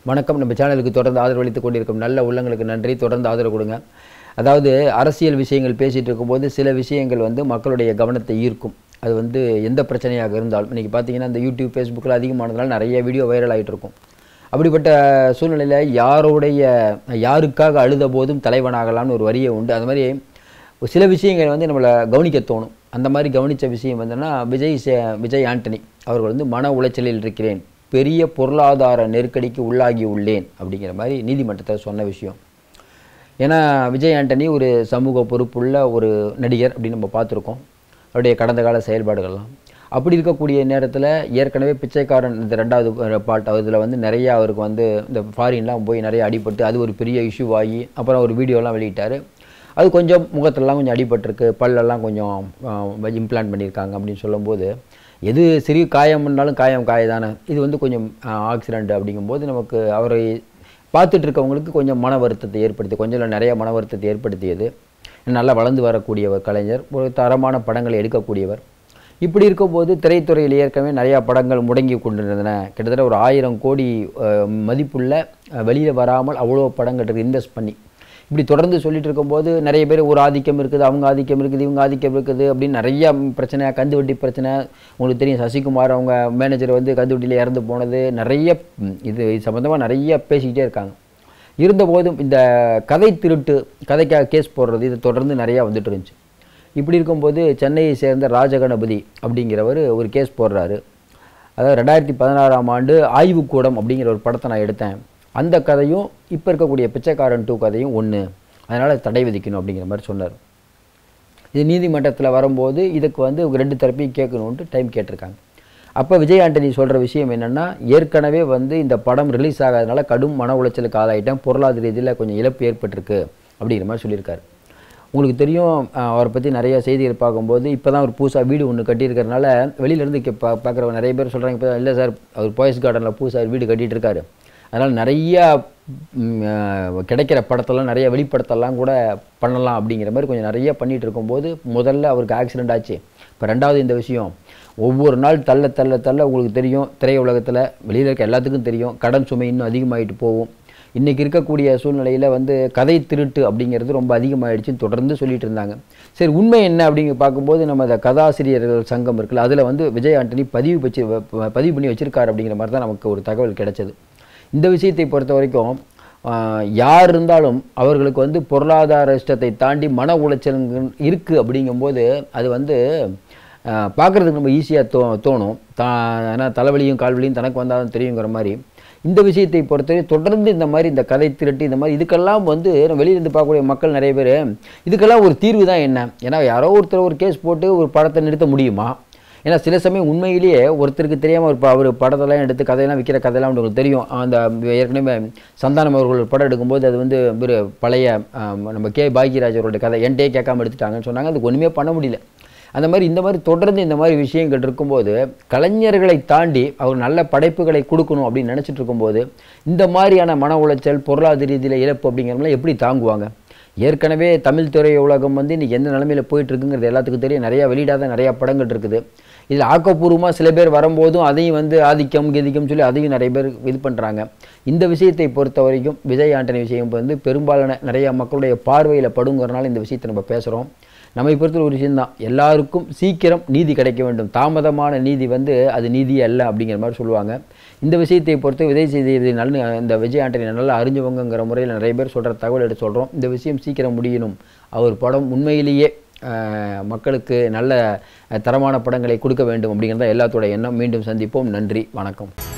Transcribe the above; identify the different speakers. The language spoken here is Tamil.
Speaker 1: வணக்கம் நம்ம சேனலுக்கு தொடர்ந்து ஆதரவு அளித்துக் கொண்டிருக்கும் நல்ல உள்ளங்களுக்கு நன்றி தொடர்ந்து ஆதரவு கொடுங்க அதாவது அரசியல் விஷயங்கள் பேசிகிட்டு இருக்கும்போது சில விஷயங்கள் வந்து மக்களுடைய கவனத்தை ஈர்க்கும் அது வந்து எந்த பிரச்சனையாக இருந்தாலும் இன்றைக்கி பார்த்தீங்கன்னா இந்த யூடியூப் ஃபேஸ்புக்கில் அதிகமானதுனால நிறைய வீடியோ வைரல் ஆகிட்டு இருக்கும் அப்படிப்பட்ட சூழ்நிலையில் யாருடைய யாருக்காக அழுத போதும் தலைவனாகலாம்னு ஒரு வரியை உண்டு அது மாதிரி சில விஷயங்கள் வந்து நம்மளை கவனிக்க தோணும் அந்த மாதிரி கவனித்த விஷயம் வந்துன்னா விஜய் சே- விஜய் ஆண்டனி அவர்கள் வந்து மன உளைச்சலில் இருக்கிறேன் பெரிய பொருளாதார நெருக்கடிக்கு உள்ளாகி உள்ளேன் அப்படிங்கிற மாதிரி நீதிமன்றத்தில் சொன்ன விஷயம் ஏன்னா விஜய் ஆண்டனி ஒரு சமூக பொறுப்புள்ள ஒரு நடிகர் அப்படின்னு நம்ம பார்த்துருக்கோம் அவருடைய கடந்த கால செயல்பாடுகள்லாம் அப்படி இருக்கக்கூடிய நேரத்தில் ஏற்கனவே பிச்சைக்காரன் இந்த ரெண்டாவது பாட் இதில் வந்து நிறைய அவருக்கு வந்து இந்த ஃபாரின்லாம் போய் நிறைய அடிபட்டு அது ஒரு பெரிய இஷ்யூ ஆகி அப்புறம் ஒரு வீடியோலாம் வெளியிட்டார் அது கொஞ்சம் முகத்திலலாம் கொஞ்சம் அடிபட்டிருக்கு பல்லெல்லாம் கொஞ்சம் இம்ப்ளான்ட் பண்ணியிருக்காங்க அப்படின்னு சொல்லும்போது எது சிறிய காயம்னாலும் காயம் காய தானே இது வந்து கொஞ்சம் ஆக்சிடென்ட் அப்படிங்கும்போது நமக்கு அவரை பார்த்துட்டு இருக்கவங்களுக்கு கொஞ்சம் மன வருத்தத்தை ஏற்படுத்தி கொஞ்சம் இல்லை நிறைய மன வருத்தத்தை ஏற்படுத்தியது நல்லா வளர்ந்து வரக்கூடிய ஒரு கலைஞர் ஒரு தரமான படங்களை எடுக்கக்கூடியவர் இப்படி இருக்கும்போது திரைத்துறையில் ஏற்கனவே நிறையா படங்கள் முடங்கி கொண்டிருந்தன கிட்டத்தட்ட ஒரு ஆயிரம் கோடி அஹ், மதிப்புள்ள வெளியில் வராமல் அவ்வளோ படங்கள் இருக்குது இன்வெஸ்ட் பண்ணி இப்படி தொடர்ந்து சொல்லிட்டு இருக்கும்போது நிறைய பேர் ஒரு ஆதிக்கம் இருக்குது அவங்க ஆதிக்கம் இருக்குது இவங்க ஆதிக்கம் இருக்குது அப்படின்னு நிறைய பிரச்சனை கந்து வட்டி பிரச்சனை உங்களுக்கு தெரியும் சசிகுமார் அவங்க மேனேஜர் வந்து கந்து வட்டியில் இறந்து போனது நிறைய ம், இது இது சம்மந்தமாக நிறைய பேசிக்கிட்டே இருக்காங்க இருந்தபோதும் இந்த கதை திருட்டு கதைக்காக கேஸ் போடுறது இது தொடர்ந்து நிறையா வந்துட்டு இருந்துச்சு இப்படி இருக்கும்போது சென்னையை சேர்ந்த ராஜகணபதி அப்படிங்கிறவர் ஒரு கேஸ் போடுறாரு அதாவது ரெண்டாயிரத்தி பதினாறாம் ஆண்டு ஆய்வுக்கூடம் அப்படிங்கிற ஒரு படத்தை நான் எடுத்தேன் அந்த கதையும் இப்போ இருக்கக்கூடிய பிச்சைக்காரன் டூ கதையும் ஒன்று அதனால் தடை விதிக்கணும் அப்படிங்கிற மாதிரி சொன்னார் இது நீதிமன்றத்தில் வரும்போது இதுக்கு வந்து ரெண்டு தரப்பையும் கேட்கணுன்ட்டு டைம் கேட்டிருக்காங்க அப்போ விஜய் ஆண்டனி சொல்கிற விஷயம் என்னென்னா ஏற்கனவே வந்து இந்த படம் ரிலீஸ் ஆகாதனால கடும் மன உளைச்சலுக்கு ஆளாயிட்டேன் பொருளாதார ரீதியில் கொஞ்சம் இழப்பு ஏற்பட்டிருக்கு அப்படிங்கிற மாதிரி சொல்லியிருக்காரு உங்களுக்கு தெரியும் அஹ், அவரை பற்றி நிறைய செய்திகள் பார்க்கும்போது இப்போ தான் ஒரு புதுசாக வீடு ஒன்று கட்டியிருக்கறனால வெளியிலேருந்து பா பார்க்குறவங்க நிறைய பேர் சொல்கிறாங்க இப்போ இல்லை சார் அவர் பாய்ஸ் கார்டனில் புதுசாக வீடு கட்டிட்டு இருக்காரு அதனால் நிறையா ம், அஹ், கிடைக்கிற படத்தெல்லாம் நிறைய வெளிப்படத்தெல்லாம் கூட பண்ணலாம் அப்படிங்கிற மாதிரி கொஞ்சம் நிறைய பண்ணிட்டு இருக்கும்போது முதல்ல அவருக்கு ஆக்சிடென்ட் ஆச்சு இப்போ ரெண்டாவது இந்த விஷயம் ஒவ்வொரு நாள் தள்ள தள்ள தள்ள உங்களுக்கு தெரியும் திரையுலகத்தில் வெளியில் இருக்க எல்லாத்துக்கும் தெரியும் கடன் சுமை இன்னும் அதிகமாகிட்டு போகும் இன்றைக்கி இருக்கக்கூடிய சூழ்நிலையில் வந்து கதை திருட்டு அப்படிங்கிறது ரொம்ப அதிகமாகிடுச்சுன்னு தொடர்ந்து சொல்லிட்டு இருந்தாங்க சரி உண்மை என்ன அப்படிங்க பார்க்கும்போது நம்ம இந்த கதாசிரியர்கள் சங்கம் இருக்குல்ல அதில் வந்து விஜய் ஆண்டனி பதிவு வச்சு பதிவு பண்ணி வச்சிருக்காரு அப்படிங்கிற மாதிரி தான் நமக்கு ஒரு தகவல் கிடைச்சது இந்த விஷயத்தை பொறுத்த வரைக்கும் ஆஹ், யார் இருந்தாலும் அவர்களுக்கு வந்து பொருளாதார இஷ்டத்தை தாண்டி மன உளைச்சல் இருக்குது அப்படிங்கும்போது அது வந்து பார்க்குறதுக்கு நம்ம ஈஸியாக தோ தோணும் தா ஏன்னா தலைவலியும் கால்வலியும் தனக்கு வந்தாலும் தெரியுங்கிற மாதிரி இந்த விஷயத்தை பொறுத்தவரை தொடர்ந்து இந்த மாதிரி இந்த கதை திருட்டு இந்த மாதிரி இதுக்கெல்லாம் வந்து நம்ம வெளியிலேருந்து பார்க்கக்கூடிய மக்கள் நிறைய பேர் இதுக்கெல்லாம் ஒரு தீர்வு தான் என்ன ஏன்னா யாரோ ஒருத்தர் ஒரு கேஸ் போட்டு ஒரு படத்தை நிறுத்த முடியுமா ஏன்னா சில சமயம் உண்மையிலேயே ஒருத்தருக்கு தெரியாமல் ஒரு ப- ஒரு படத்தெல்லாம் எடுத்து கதையெல்லாம் விற்கிற கதையெல்லாம் உங்களுக்கு தெரியும் அந்த ஏற்கனவே சந்தானம் அவர்கள் ஒரு படம் எடுக்கும்போது அது வந்து ஒரு பழைய ஆம், நம்ம கே பாக்யராஜ் அவருடைய கதை என்கிட்டயே கேட்காம எடுத்துட்டாங்கன்னு சொன்னாங்க அதுக்கு ஒன்றுமே பண்ண முடியல அந்த மாதிரி இந்த மாதிரி தொடர்ந்து இந்த மாதிரி விஷயங்கள் இருக்கும்போது கலைஞர்களை தாண்டி அவர் நல்ல படைப்புகளை கொடுக்கணும் அப்படின்னு நினச்சிட்டு இருக்கும்போது இந்த மாதிரியான மன உளைச்சல் பொருளாதார ரீதியில் இழப்பு அப்படிங்கிறவங்களாம் எப்படி தாங்குவாங்க ஏற்கனவே தமிழ் திரை உலகம் வந்து இன்னைக்கு எந்த நிலமையில போயிட்டு இருக்குங்கிறது எல்லாத்துக்கும் தெரியும் நிறையா வெளியிடாத நிறையா படங்கள் இருக்குது இதில் ஆக்கப்பூர்வமாக சில பேர் வரும்போதும் அதையும் வந்து ஆதிக்கம் கதிக்கம் சொல்லி அதையும் நிறைய பேர் இது பண்ணுறாங்க இந்த விஷயத்தை பொறுத்த வரைக்கும் விஜய் ஆண்டனி விஷயம் வந்து பெரும்பாலான நிறைய மக்களுடைய பார்வையில் படுங்கிறனால இந்த விஷயத்தை நம்ம பேசுகிறோம் நம்மை பொறுத்த ஒரு விஷயம்தான் எல்லாருக்கும் சீக்கிரம் நீதி கிடைக்க வேண்டும் தாமதமான நீதி வந்து அது நீதி அல்ல அப்படிங்கிற மாதிரி சொல்லுவாங்க இந்த விஷயத்தை பொறுத்து விஜய் செய்தி நல்ல இந்த விஜய் ஆண்டனி நல்லா அறிஞ்சவங்கங்கிற முறையில் நிறைய பேர் சொல்கிற தகவல் எடுத்து சொல்கிறோம் இந்த விஷயம் சீக்கிரம் முடியணும் அவர் படம் உண்மையிலேயே அஹ், மக்களுக்கு நல்ல அஹ், தரமான படங்களை கொடுக்க வேண்டும் அப்படிங்கிறத எல்லாத்தோட எண்ணம் மீண்டும் சந்திப்போம் நன்றி வணக்கம்